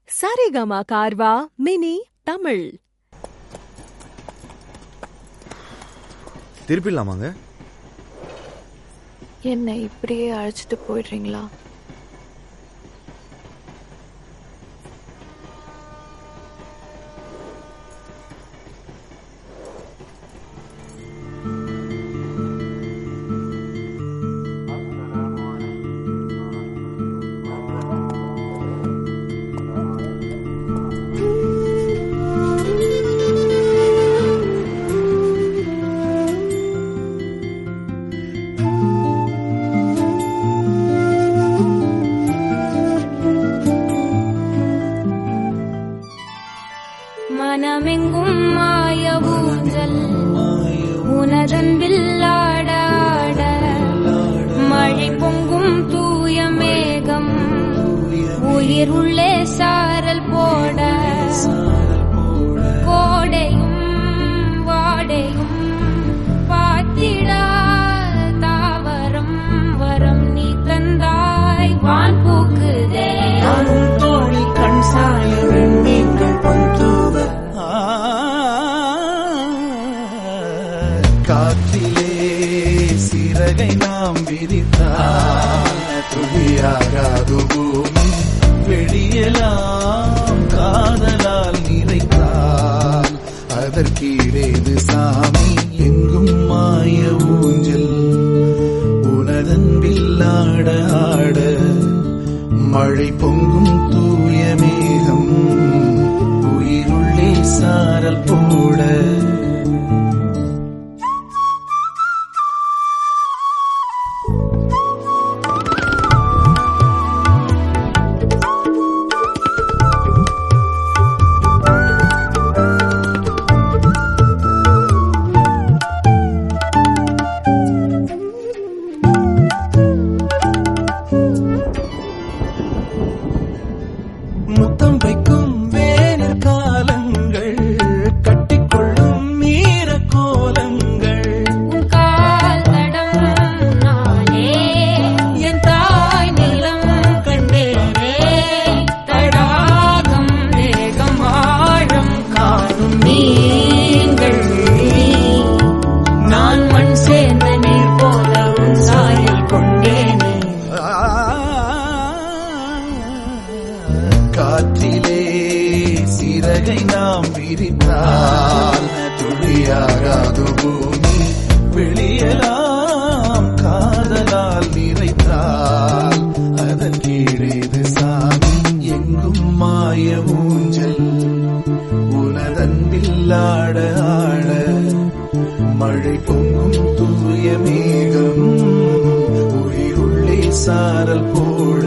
Saregama Carvaan mini Tamil திருப்பிடலாமாங்க என்னை இப்படியே அழைச்சிட்டு போயிடுறீங்களா மனமெங்கும் மாய ஊஞ்சல் உனதன்பில் ஆட ஆட மழை பொங்கும் தூய மேகம் உயிர் உள்ளே சாரல் போட கோடையும் வாடையும் பாத்திடா தாவரம் வரம் நீ தந்தாய் வான் பூக்குதே தோழி கண் சாய வெண்ணீர்கள் பொன்தூவ காற்றிலே சிறகை நாம் விரித்தால் துளியாகாது பூமி வெளியெல்லாம் காதலால் நிறைத்தால் அதற்கீடேது சாமி எங்கும் மாய ஊஞ்சல் உனதன்பில் ஆட ஆட மழை பொங்கும் தூய மேகம் உயிருள்ளே சாரல் போட முத்தம் வைக்கும் வேனிற் காலங்கள் கட்டிக்கொள்ளும் மீற கோலங்கள் உன் கால் தடம் நானே என் தாய் நிலம் கண்டேனே தடாகம் தேகம் ஆழம் காணும் மீன்கள் நான் மண் சேர்ந்த நீர் போல உன் சாயல் கொண்டேனே காற்றிலே சிறகை நாம் விரித்தால் துளியாகாது பூமி வெளியலாம் காதலால் நிறைத்தால் அதன் கீழேது சாமி எங்கும் மாய ஊஞ்சல் உனதன்பில் ஆட ஆட மழை பொங்கும் தூய மேகம் உயிருள்ளே சாரல் போட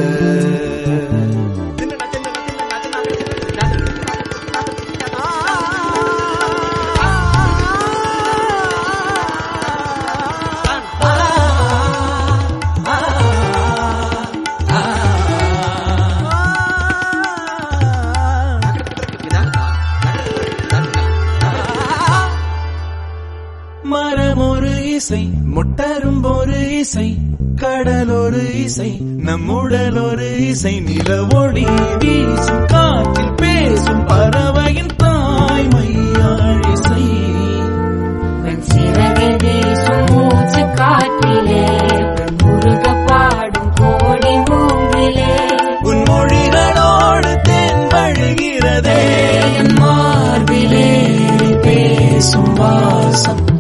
மரம் ஒரு இசை முட்டரும் ஒரு இசை கடல் ஒரு இசை நம்முடல் ஒரு இசை நிலவொளி வீசும் காற்றில் பேசும் பறவையின் தாய்மையாள் இசை பெண் சிறகை வீசும் மூச்சு காற்றிலே பெண் முருக பாடும் கோடி மூங்கிலே உன் மொழிகளோடு தென் வழிகிறதே என் மார்பிலே பேசும் வாசம்